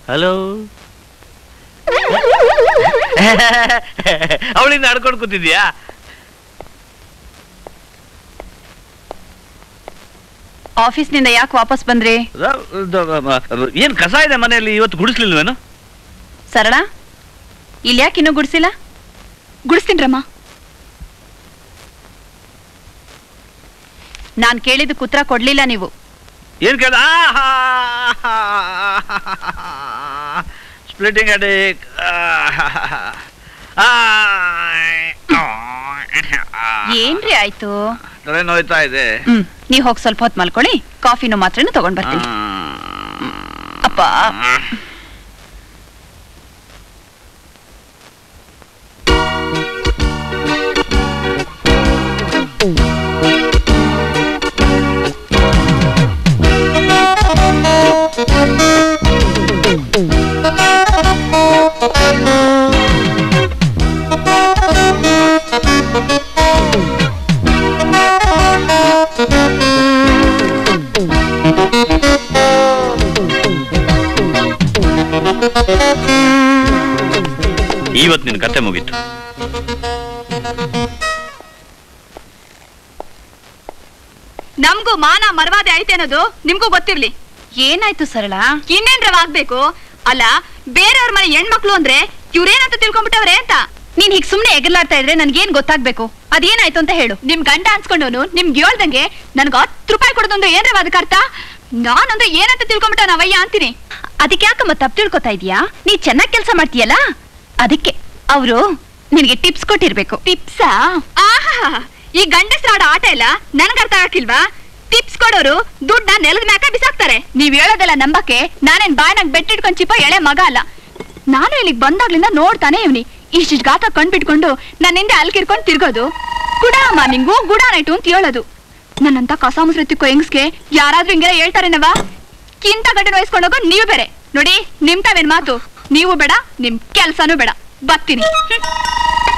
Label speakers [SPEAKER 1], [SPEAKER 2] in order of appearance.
[SPEAKER 1] Hello ಅವಳಿಂದ ಆಡ್ಕೊಂಡು ಕೂತಿದ್ಯಾ
[SPEAKER 2] ಆಫೀಸ್ನಿಂದ ಯಾಕೆ ವಾಪಸ್ ಬಂದ್ರಿ
[SPEAKER 1] ಏನ್ ಕಸ ಇದೆ ಮನೆಯಲ್ಲಿ ಇವತ್ತು ಗುಡಿಸ್ಲಿಲ್ವೇನು
[SPEAKER 2] ಸರಳ ಇಲ್ಲಿ ಯಾಕೆ ಇನ್ನೂ ಗುಡ್ಸಿಲ್ಲ ಗುಡಿಸ್ತೀನ್ರಮ್ಮ ನಾನ್ ಕೇಳಿದ ಉತ್ತರ ಕೊಡ್ಲಿಲ್ಲ ನೀವು
[SPEAKER 1] ಏನ್ ಕೇಳ ಸ್ಪ್ಲಿಟಿಂಗ್ ಅಡಿಕ್
[SPEAKER 2] ಏನ್ರಿ ಆಯ್ತು
[SPEAKER 1] ತಲೆ ನೋಯ್ತಾ ಇದೆ
[SPEAKER 2] ಹ್ಮ್ ನೀವ್ ಹೋಗಿ ಸ್ವಲ್ಪ ಹೊತ್ತು ಮಲ್ಕೊಳ್ಳಿ ಕಾಫಿನೂ ಮಾತ್ರನೂ ತಗೊಂಡ್ ಬರ್ತೀನಿ ಅಪ್ಪ
[SPEAKER 1] ಇವತ್ತು ನಿನ್ ಕತೆ ಮುಗೀತು
[SPEAKER 3] ನಮ್ಗೂ ಮಾನ ಮರವಾದೆ ಐತೆ ಅನ್ನೋದು ನಿಮ್ಗೂ ಗೊತ್ತಿರ್ಲಿ
[SPEAKER 2] ಏನಾಯ್ತು ಸರಳ
[SPEAKER 3] ಇನ್ನೇನ್ರವ ಆಗ್ಬೇಕು ಅಲ್ಲ ಬೇರೆಯವ್ರ ಮನೆ ಹೆಣ್ಮಕ್ಳು ಅಂದ್ರೆ ಇವ್ರೇನಂತ ತಿಳ್ಕೊಂಡ್ಬಿಟ್ಟವ್ರೆ ಅಂತ
[SPEAKER 2] ನೀನ್ ಹೀಗ್ ಸುಮ್ನೆ ಎಗರ್ಲಾಡ್ತಾ ಇದ್ರೆ ನನ್ಗೇನ್ ಗೊತ್ತಾಗ್ಬೇಕು ಅದೇನಾಯ್ತು ಅಂತ ಹೇಳು
[SPEAKER 3] ನಿಮ್ ಗಂಡ ಅನ್ಸ್ಕೊಂಡವನು ನಿಮ್ಗೆ ಹೇಳ್ದಂಗೆ ನನ್ಗ ಹತ್ತು ರೂಪಾಯಿ ಕೊಡೋದೊಂದು ಏನ್ರವ ಅದಕ್ಕೆ ಅರ್ಥ ನಾನಂದ್ರೆ ಏನಂತ ತಿಳ್ಕೊಂಬಿಟ್ಟ ನಾವಯ್ಯ ಅಂತೀನಿ
[SPEAKER 2] ಅದಕ್ಕೆ ಯಾಕಮ್ಮ ತಪ್ಪು ತಿಳ್ಕೊತಾ ಇದೀಯಾ ನೀ ಚೆನ್ನಾಗ್ ಕೆಲಸ ಮಾಡ್ತೀಯಲ್ಲ ಅದಕ್ಕೆ ಅವರು ನಿನಗೆ ಟಿಪ್ಸ್ ಕೊಟ್ಟಿರ್ಬೇಕು
[SPEAKER 3] ಟಿಪ್ಸಾ ಆಹಾ ಈ ಗಂಡಸ್ರಾಡ ಆಟ ಇಲ್ಲ ನನ್ಗೆ ಅರ್ಥ ಆಗಿಲ್ವಾ ಟಿಪ್ಸ್ ಕೊಡೋರು ದುಡ್ಡ ನೆಲದ ಮ್ಯಾಕ ಬಿಸಾಕ್ತಾರೆ ನೀವ್ ಹೇಳೋದೆಲ್ಲ ನಂಬಕ್ಕೆ ನಾನೇನ್ ಬಾಯ್ನಾಗ ಬೆಟ್ಟಿಟ್ಕೊಂಡ್ ಚಿಪ್ಪ ಎಳೆ ಮಗ ಅಲ್ಲ ನಾನು ಇಲ್ಲಿಗೆ ಬಂದಾಗ್ಲಿಂದ ನೋಡ್ತಾನೆ ಇವ್ನಿ ಇಷ್ಟಿಷ್ಟು ಗಾತ ಕಣ್ಬಿಟ್ಕೊಂಡು ನನ್ನ ಹಿಂದೆ ಅಲ್ಕಿರ್ಕೊಂಡ್ ತಿರ್ಗೋದು ಗುಡ ಅಮ್ಮ ನಿಂಗು ಗುಡ ನೈಟು ಅಂತ ಹೇಳೋದು ನನ್ನಂತ ಕಸ ಮುಸ್ರೆ ತಿಕ್ಕೋ ಹೆಂಗ್ಸ್ಗೆ ಯಾರಾದ್ರೂ ಹಿಂಗೆಲ್ಲ ಹೇಳ್ತಾರೇನವ ಕಿಂತ ಗಂಟೆ ವಹಿಸ್ಕೊಂಡೋಗೋ ನೀವು ಬೇರೆ ನೋಡಿ ನಿಮ್ ತಾವೇನ್ ಮಾತು ನೀವು ಬೇಡ ನಿಮ್ ಕೆಲ್ಸನೂ ಬೇಡ ಬರ್ತೀನಿ ಹ್ಮ್.